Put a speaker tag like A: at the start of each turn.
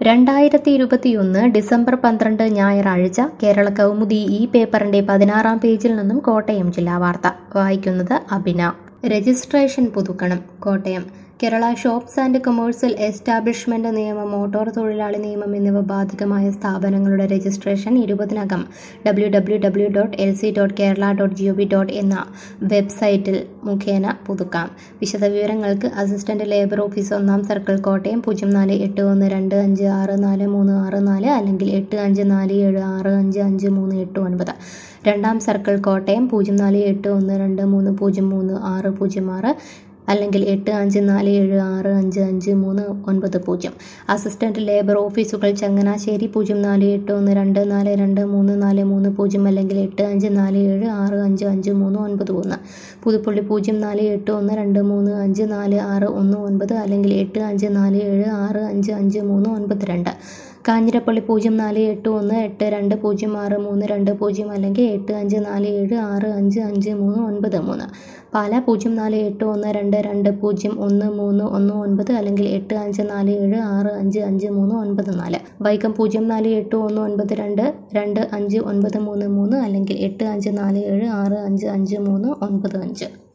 A: രണ്ടായിരത്തി ഇരുപത്തിയൊന്ന് ഡിസംബർ പന്ത്രണ്ട് ഞായറാഴ്ച കേരള കൗമുദി ഈ പേപ്പറിന്റെ പതിനാറാം പേജിൽ നിന്നും കോട്ടയം ജില്ലാ വാർത്ത വായിക്കുന്നത് അഭിന രജിസ്ട്രേഷൻ പുതുക്കണം Kottayam Kerala shops and commercial establishment നിയമം മോട്ടോർ തൊഴിലാളി നിയമം എന്നിവ ബാധകമായ സ്ഥാപനങ്ങളുടെ രജിസ്ട്രേഷൻ ഇരുപതിനകം W W W dot L C dot Kerala dot G O V dot എന്ന വെബ്സൈറ്റിൽ മുഖേന പുതുക്കാം വിശദവിവരങ്ങൾക്ക് അസിസ്റ്റന്റ് ലേബർ ഓഫീസ് ഒന്നാം സർക്കിൾ കോട്ടയം പൂജ്യം നാല് എട്ട് ഒന്ന് രണ്ട് അഞ്ച് ആറ് നാല് മൂന്ന് ആറ് നാല് അല്ലെങ്കിൽ എട്ട് അഞ്ച് നാല് ഏഴ് ആറ് അഞ്ച് അഞ്ച് മൂന്ന് എട്ട് ഒൻപത് രണ്ടാം സർക്കിൾ കോട്ടയം പൂജ്യം നാല് എട്ട് ഒന്ന് രണ്ട് മൂന്ന് പൂജ്യം മൂന്ന് ആറ് പൂജ്യം ആറ് അല്ലെങ്കിൽ എട്ട് അഞ്ച് നാല് ഏഴ് ആറ് അഞ്ച് അഞ്ച് മൂന്ന് ഒൻപത് പൂജ്യം അസിസ്റ്റന്റ് ലേബർ ഓഫീസുകൾ ചങ്ങനാശ്ശേരി പൂജ്യം നാല് എട്ട് ഒന്ന് രണ്ട് നാല് രണ്ട് മൂന്ന് നാല് മൂന്ന് പൂജ്യം അല്ലെങ്കിൽ എട്ട് അഞ്ച് നാല് ഏഴ് ആറ് അഞ്ച് അഞ്ച് മൂന്ന് ഒൻപത് ഒന്ന് പുതുപ്പള്ളി പൂജ്യം നാല് എട്ട് ഒന്ന് രണ്ട് മൂന്ന് അഞ്ച് നാല് ആറ് ഒന്ന് ഒൻപത് അല്ലെങ്കിൽ എട്ട് അഞ്ച് നാല് ഏഴ് ആറ് അഞ്ച് അഞ്ച് മൂന്ന് ഒൻപത് രണ്ട് കാഞ്ഞിരപ്പള്ളി പൂജ്യം നാല് എട്ട് ഒന്ന് എട്ട് രണ്ട് പൂജ്യം ആറ് മൂന്ന് രണ്ട് പൂജ്യം അല്ലെങ്കിൽ എട്ട് അഞ്ച് നാല് ഏഴ് ആറ് അഞ്ച് അഞ്ച് മൂന്ന് ഒൻപത് മൂന്ന് പാല പൂജ്യം നാല് എട്ട് ഒന്ന് രണ്ട് രണ്ട് പൂജ്യം ഒന്ന് മൂന്ന് ഒന്ന് ഒൻപത് അല്ലെങ്കിൽ എട്ട് അഞ്ച് നാല് ഏഴ് ആറ് അഞ്ച് അഞ്ച് മൂന്ന് ഒൻപത് നാല് വൈക്കം പൂജ്യം നാല് എട്ട് ഒന്ന് ഒൻപത് രണ്ട് രണ്ട് അഞ്ച് ഒൻപത് മൂന്ന് മൂന്ന് അല്ലെങ്കിൽ എട്ട് അഞ്ച് നാല് ഏഴ് ആറ് അഞ്ച് അഞ്ച് മൂന്ന് ഒൻപത് അഞ്ച്